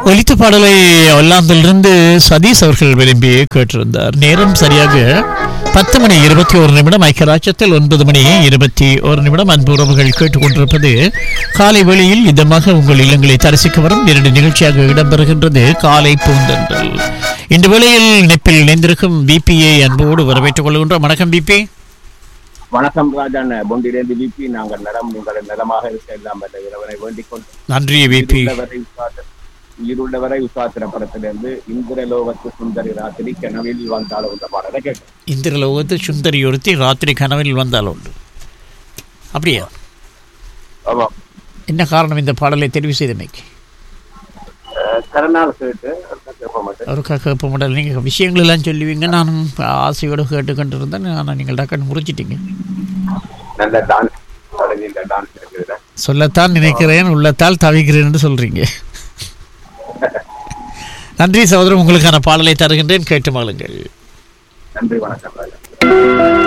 ஒலித்த பாடலை ஒல்லாந்திலிருந்து சதீஷ் அவர்கள் விரும்பி கேட்டிருந்தார் நேரம் சரியாக பத்து மணி இருபத்தி ஒரு நிமிடம் ஐக்கியராட்சத்தில் ஒன்பது மணி இருபத்தி ஒரு நிமிடம் அன்பு உறவுகள் கேட்டுக்கொண்டிருப்பது காலை வேளையில் இதமாக உங்கள் இல்லங்களை தரிசிக்க வரும் இரண்டு நிகழ்ச்சியாக இடம்பெறுகின்றது காலை பூந்தன்றல் இந்த வேளையில் நெப்பில் இணைந்திருக்கும் பிபிஏ அன்போடு வரவேற்றுக் கொள்கின்றோம் வணக்கம் பிபி வணக்கம் ராஜான் பொண்டிலேந்து விபி நாங்கள் நலம் நீங்கள் நலமாக இருக்க எல்லாம் வல்ல இறைவனை வேண்டிக் கொண்டு நன்றி பிபி உயிருள்ளவரை விசுவாச- உயிருள்ளவரை விசுவாசன படத்திலிருந்து இந்திரலோகத்து சுந்தரி ராத்திரி கனவில் வந்தாலும் இந்த பாடலை கேட்டோம் இந்திரலோகத்து சுந்தரி ஒருத்தி ராத்திரி கனவில் வந்தால் உண்டு அப்படியா ஆமா என்ன காரணம் இந்த பாடலை தெரிவு செய்தமைக்கு அஹ், கருணால் கேட்டு அடுத்த கேட்ப மாட்டேன் அவருக்காக கேட்ப மாட்டேன் நீங்கள் விஷயங்கள் எல்லாம் சொல்லுவீங்க நானும் ஆசையோடு கேட்டுக்கொண்டு இருந்தேன் ஆனால் நீங்கள் டக்குன்னு முறிச்சிட்டீங்க நல்ல டான்ஸ் இந்த டான்ஸ் இருக்குதுல சொல்லத்தான் நினைக்கிறேன் உள்ளத்தால் தவிக்கிறேன் என்று சொல்றீங்க நன்றி சகோதரன் உங்களுக்கான பாடலை தருகின்றேன் கேட்டு மகளுங்கள் நன்றி வணக்கம் ராஜா